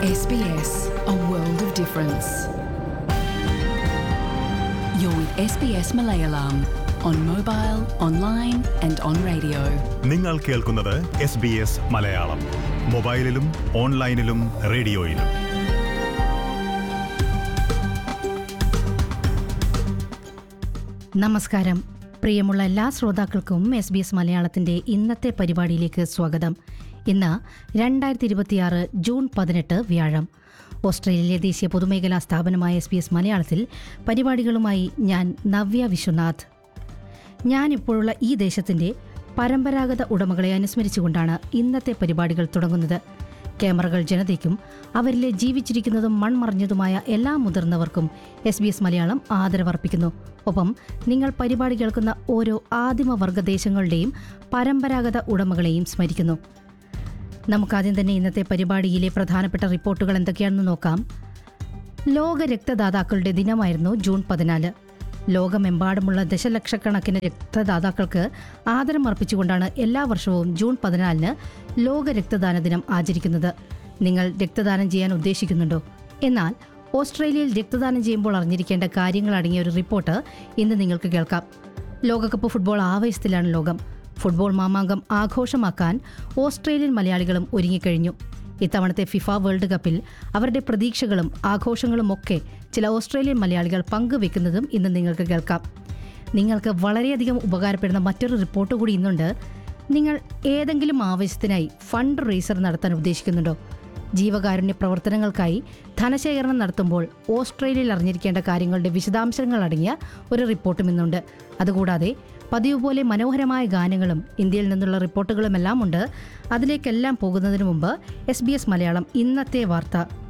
SBS, a world of difference. You're with SBS Malayalam on mobile, online, and on radio. നിങ്ങൾ കേൾക്കുന്നത് S B S Malayalam മൊബൈലിലും ഓൺലൈനിലും റേഡിയോയിലും നമസ്കാരം പ്രിയമുള്ള എല്ലാ ശ്രോതാക്കൾക്കും എസ് ബി എസ് മലയാളത്തിന്റെ ഇന്നത്തെ പരിപാടിയിലേക്ക് സ്വാഗതം ഇന്ന് രണ്ടായിരത്തി ഇരുപത്തിയാറ് ജൂൺ പതിനെട്ട് വ്യാഴം ഓസ്ട്രേലിയയിലെ ദേശീയ പൊതുമേഖലാ സ്ഥാപനമായ എസ് ബി എസ് മലയാളത്തിൽ പരിപാടികളുമായി ഞാൻ നവ്യ വിശ്വനാഥ് ഞാൻ ഇപ്പോഴുള്ള ഈ ദേശത്തിന്റെ പരമ്പരാഗത ഉടമകളെ അനുസ്മരിച്ചുകൊണ്ടാണ് ഇന്നത്തെ പരിപാടികൾ തുടങ്ങുന്നത് ക്യാമറകൾ ജനതയ്ക്കും അവരിലെ ജീവിച്ചിരിക്കുന്നതും മൺമറഞ്ഞതുമായ എല്ലാ മുതിർന്നവർക്കും എസ് ബി എസ് മലയാളം ആദരവർപ്പിക്കുന്നു ഒപ്പം നിങ്ങൾ പരിപാടി കേൾക്കുന്ന ഓരോ ആദിമവർഗ ദേശങ്ങളുടെയും പരമ്പരാഗത ഉടമകളെയും സ്മരിക്കുന്നു നമുക്കാദ്യം തന്നെ ഇന്നത്തെ പരിപാടിയിലെ പ്രധാനപ്പെട്ട റിപ്പോർട്ടുകൾ എന്തൊക്കെയാണെന്ന് നോക്കാം ലോക രക്തദാതാക്കളുടെ ദിനമായിരുന്നു ജൂൺ പതിനാല് ലോകമെമ്പാടുമുള്ള ദശലക്ഷക്കണക്കിന് രക്തദാതാക്കൾക്ക് ആദരം അർപ്പിച്ചുകൊണ്ടാണ് എല്ലാ വർഷവും ജൂൺ പതിനാലിന് ലോക രക്തദാന ദിനം ആചരിക്കുന്നത് നിങ്ങൾ രക്തദാനം ചെയ്യാൻ ഉദ്ദേശിക്കുന്നുണ്ടോ എന്നാൽ ഓസ്ട്രേലിയയിൽ രക്തദാനം ചെയ്യുമ്പോൾ അറിഞ്ഞിരിക്കേണ്ട കാര്യങ്ങൾ അടങ്ങിയ ഒരു റിപ്പോർട്ട് ഇന്ന് നിങ്ങൾക്ക് കേൾക്കാം ലോകകപ്പ് ഫുട്ബോൾ ആവേശത്തിലാണ് ലോകം ഫുട്ബോൾ മാമാങ്കം ആഘോഷമാക്കാൻ ഓസ്ട്രേലിയൻ മലയാളികളും ഒരുങ്ങിക്കഴിഞ്ഞു ഇത്തവണത്തെ ഫിഫ വേൾഡ് കപ്പിൽ അവരുടെ പ്രതീക്ഷകളും ആഘോഷങ്ങളും ഒക്കെ ചില ഓസ്ട്രേലിയൻ മലയാളികൾ പങ്കുവെക്കുന്നതും ഇന്ന് നിങ്ങൾക്ക് കേൾക്കാം നിങ്ങൾക്ക് വളരെയധികം ഉപകാരപ്പെടുന്ന മറ്റൊരു റിപ്പോർട്ട് കൂടി ഇന്നുണ്ട് നിങ്ങൾ ഏതെങ്കിലും ആവശ്യത്തിനായി ഫണ്ട് റേസർ നടത്താൻ ഉദ്ദേശിക്കുന്നുണ്ടോ ജീവകാരുണ്യ പ്രവർത്തനങ്ങൾക്കായി ധനശേഖരണം നടത്തുമ്പോൾ ഓസ്ട്രേലിയയിൽ അറിഞ്ഞിരിക്കേണ്ട കാര്യങ്ങളുടെ വിശദാംശങ്ങൾ അടങ്ങിയ ഒരു റിപ്പോർട്ടും ഇന്നുണ്ട് അതുകൂടാതെ പതിവ് പോലെ മനോഹരമായ ഗാനങ്ങളും ഇന്ത്യയിൽ നിന്നുള്ള റിപ്പോർട്ടുകളുമെല്ലാം ഉണ്ട് അതിലേക്കെല്ലാം പോകുന്നതിന് മുമ്പ് എസ് ബി എസ് മലയാളം ഇന്നത്തെ വാർത്ത